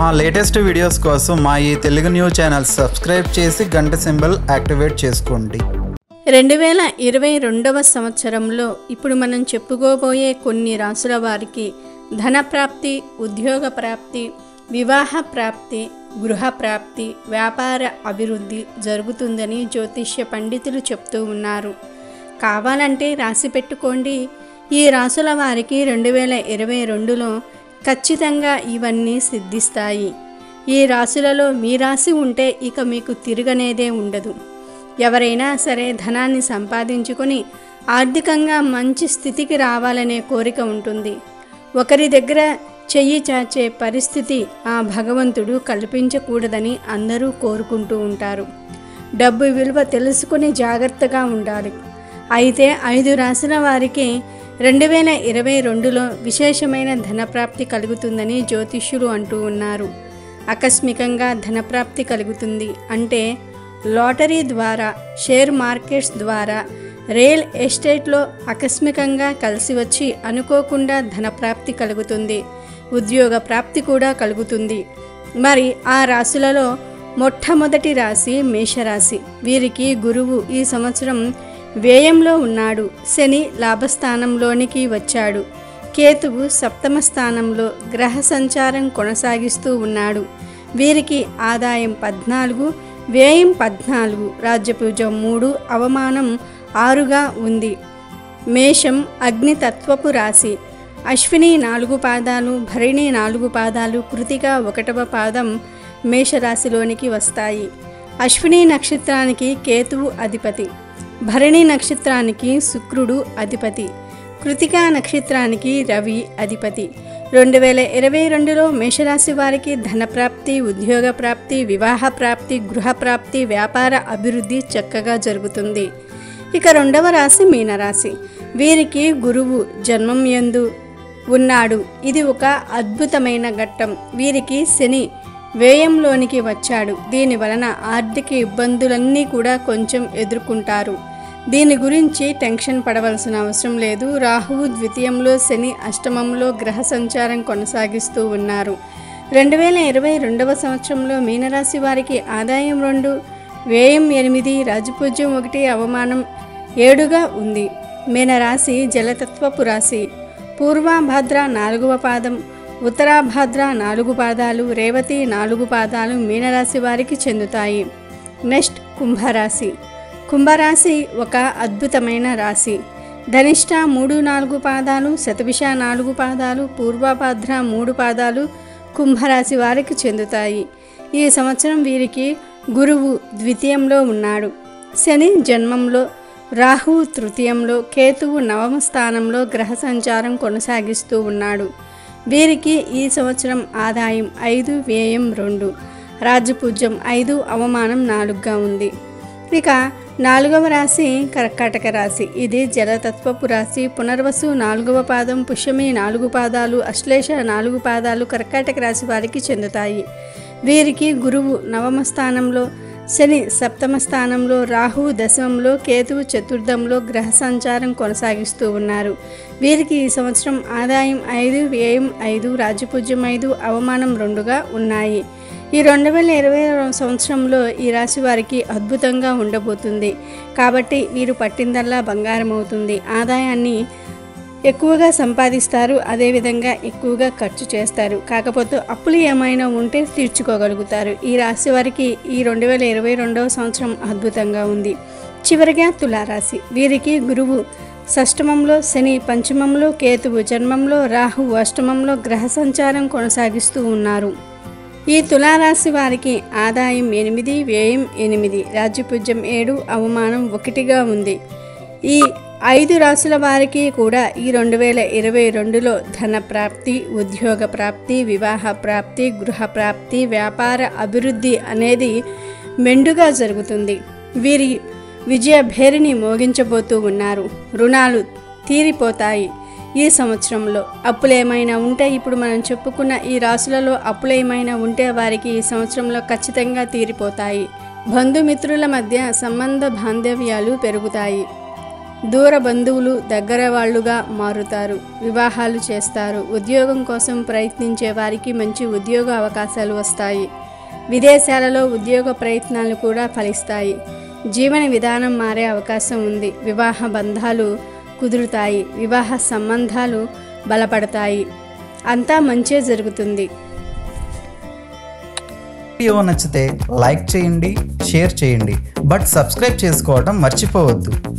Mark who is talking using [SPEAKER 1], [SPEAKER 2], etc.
[SPEAKER 1] మా latest videos కోసం మా ఈ తెలుగు న్యూస్ ఛానల్ సబ్స్క్రైబ్ చేసి గంట సింబల్ యాక్టివేట్ చేసుకోండి
[SPEAKER 2] రెండు వేల ఇరవై రెండవ సంవత్సరంలో ఇప్పుడు మనం చెప్పుకోబోయే కొన్ని రాసుల వారికి ధన ప్రాప్తి ఉద్యోగ ప్రాప్తి వివాహ ప్రాప్తి గృహ ప్రాప్తి వ్యాపార అభివృద్ధి జరుగుతుందని జ్యోతిష్య పండితులు చెప్తూ ఉన్నారు కావాలంటే రాసి పెట్టుకోండి ఈ రాసుల వారికి రెండు వేల ఇరవై రెండులో ఖచ్చితంగా ఇవన్నీ సిద్ధిస్తాయి ఈ రాశులలో మీ రాశి ఉంటే ఇక మీకు తిరగనేదే ఉండదు ఎవరైనా సరే ధనాన్ని సంపాదించుకొని ఆర్థికంగా మంచి స్థితికి రావాలనే కోరిక ఉంటుంది ఒకరి దగ్గర చెయ్యి చాచే పరిస్థితి ఆ భగవంతుడు కల్పించకూడదని అందరూ కోరుకుంటూ ఉంటారు డబ్బు విలువ తెలుసుకుని జాగ్రత్తగా ఉండాలి అయితే ఐదు రాసిన వారికి రెండు వేల ఇరవై రెండులో విశేషమైన ధనప్రాప్తి కలుగుతుందని జ్యోతిష్యులు అంటూ ఉన్నారు ఆకస్మికంగా ధనప్రాప్తి కలుగుతుంది అంటే లాటరీ ద్వారా షేర్ మార్కెట్స్ ద్వారా రియల్ ఎస్టేట్లో ఆకస్మికంగా కలిసి వచ్చి అనుకోకుండా ధనప్రాప్తి కలుగుతుంది ఉద్యోగ ప్రాప్తి కూడా కలుగుతుంది మరి ఆ రాశులలో మొట్టమొదటి రాశి మేషరాశి వీరికి గురువు ఈ సంవత్సరం వ్యయంలో ఉన్నాడు శని లాభస్థానంలోనికి వచ్చాడు కేతువు సప్తమ స్థానంలో గ్రహ సంచారం కొనసాగిస్తూ ఉన్నాడు వీరికి ఆదాయం పద్నాలుగు వ్యయం పద్నాలుగు రాజ్యపూజం మూడు అవమానం ఆరుగా ఉంది మేషం అగ్నితత్వపు రాశి అశ్విని నాలుగు పాదాలు భరిణి నాలుగు పాదాలు కృతిక ఒకటవ పాదం మేషరాశిలోనికి వస్తాయి అశ్విని నక్షత్రానికి కేతువు అధిపతి భరణి నక్షత్రానికి శుక్రుడు అధిపతి కృతికా నక్షత్రానికి రవి అధిపతి రెండు వేల ఇరవై రెండులో మేషరాశి వారికి ధనప్రాప్తి ఉద్యోగ ప్రాప్తి వివాహ ప్రాప్తి గృహ ప్రాప్తి వ్యాపార అభివృద్ధి చక్కగా జరుగుతుంది ఇక రెండవ రాశి మీనరాశి వీరికి గురువు జన్మం యందు ఉన్నాడు ఇది ఒక అద్భుతమైన ఘట్టం వీరికి శని వ్యయంలోనికి వచ్చాడు దీని వలన ఆర్థిక ఇబ్బందులన్నీ కూడా కొంచెం ఎదుర్కొంటారు దీని గురించి టెన్షన్ పడవలసిన అవసరం లేదు రాహువు ద్వితీయంలో శని అష్టమంలో గ్రహ సంచారం కొనసాగిస్తూ ఉన్నారు రెండు వేల ఇరవై రెండవ సంవత్సరంలో మీనరాశి వారికి ఆదాయం రెండు వ్యయం ఎనిమిది రాజపూజ్యం ఒకటి అవమానం ఏడుగా ఉంది మీనరాశి జలతత్వపు రాశి పూర్వాభాద్ర నాలుగవ పాదం ఉత్తరాభాద్ర నాలుగు పాదాలు రేవతి నాలుగు పాదాలు మీనరాశి వారికి చెందుతాయి నెక్స్ట్ కుంభరాశి కుంభరాశి ఒక అద్భుతమైన రాశి ధనిష్ట మూడు నాలుగు పాదాలు శతభిష నాలుగు పాదాలు పూర్వభాద్ర మూడు పాదాలు కుంభరాశి వారికి చెందుతాయి ఈ సంవత్సరం వీరికి గురువు ద్వితీయంలో ఉన్నాడు శని జన్మంలో రాహువు తృతీయంలో కేతువు నవమ స్థానంలో గ్రహ సంచారం కొనసాగిస్తూ ఉన్నాడు వీరికి ఈ సంవత్సరం ఆదాయం ఐదు వ్యయం రెండు రాజ్యపూజ్యం ఐదు అవమానం నాలుగుగా ఉంది ఇక నాలుగవ రాశి కర్కాటక రాశి ఇది జలతత్వపు రాశి పునర్వసు నాలుగవ పాదం పుష్యమి నాలుగు పాదాలు అశ్లేష నాలుగు పాదాలు కర్కాటక రాశి వారికి చెందుతాయి వీరికి గురువు నవమ స్థానంలో శని సప్తమ స్థానంలో రాహువు దశమంలో కేతువు చతుర్థంలో గ్రహ సంచారం కొనసాగిస్తూ ఉన్నారు వీరికి ఈ సంవత్సరం ఆదాయం ఐదు వ్యయం ఐదు రాజపూజ్యం ఐదు అవమానం రెండుగా ఉన్నాయి ఈ రెండు వేల ఇరవై సంవత్సరంలో ఈ రాశి వారికి అద్భుతంగా ఉండబోతుంది కాబట్టి వీరు పట్టిందల్లా బంగారం అవుతుంది ఆదాయాన్ని ఎక్కువగా సంపాదిస్తారు అదేవిధంగా ఎక్కువగా ఖర్చు చేస్తారు కాకపోతే అప్పులు ఏమైనా ఉంటే తీర్చుకోగలుగుతారు ఈ రాశి వారికి ఈ రెండు వేల ఇరవై రెండవ సంవత్సరం అద్భుతంగా ఉంది చివరిగా తులారాశి వీరికి గురువు షష్టమంలో శని పంచమంలో కేతువు జన్మంలో రాహు అష్టమంలో గ్రహ సంచారం కొనసాగిస్తూ ఉన్నారు ఈ తులారాశి వారికి ఆదాయం ఎనిమిది వ్యయం ఎనిమిది రాజ్యపూజ్యం ఏడు అవమానం ఒకటిగా ఉంది ఈ ఐదు రాశుల వారికి కూడా ఈ రెండు వేల ఇరవై రెండులో ధన ప్రాప్తి ఉద్యోగ ప్రాప్తి వివాహ ప్రాప్తి గృహ ప్రాప్తి వ్యాపార అభివృద్ధి అనేది మెండుగా జరుగుతుంది వీరి విజయ భేరిని మోగించబోతూ ఉన్నారు రుణాలు తీరిపోతాయి ఈ సంవత్సరంలో అప్పులు ఏమైనా ఉంటే ఇప్పుడు మనం చెప్పుకున్న ఈ రాశులలో అప్పులు ఏమైనా ఉంటే వారికి ఈ సంవత్సరంలో ఖచ్చితంగా తీరిపోతాయి బంధుమిత్రుల మధ్య సంబంధ బాంధవ్యాలు పెరుగుతాయి దూర బంధువులు దగ్గర వాళ్ళుగా మారుతారు వివాహాలు చేస్తారు ఉద్యోగం కోసం ప్రయత్నించే వారికి మంచి ఉద్యోగ అవకాశాలు వస్తాయి విదేశాలలో ఉద్యోగ ప్రయత్నాలు కూడా ఫలిస్తాయి జీవన విధానం మారే అవకాశం ఉంది వివాహ బంధాలు కుదురుతాయి వివాహ సంబంధాలు బలపడతాయి అంతా మంచే జరుగుతుంది
[SPEAKER 1] వీడియో నచ్చితే లైక్ చేయండి షేర్ చేయండి బట్ సబ్స్క్రైబ్ చేసుకోవడం మర్చిపోవద్దు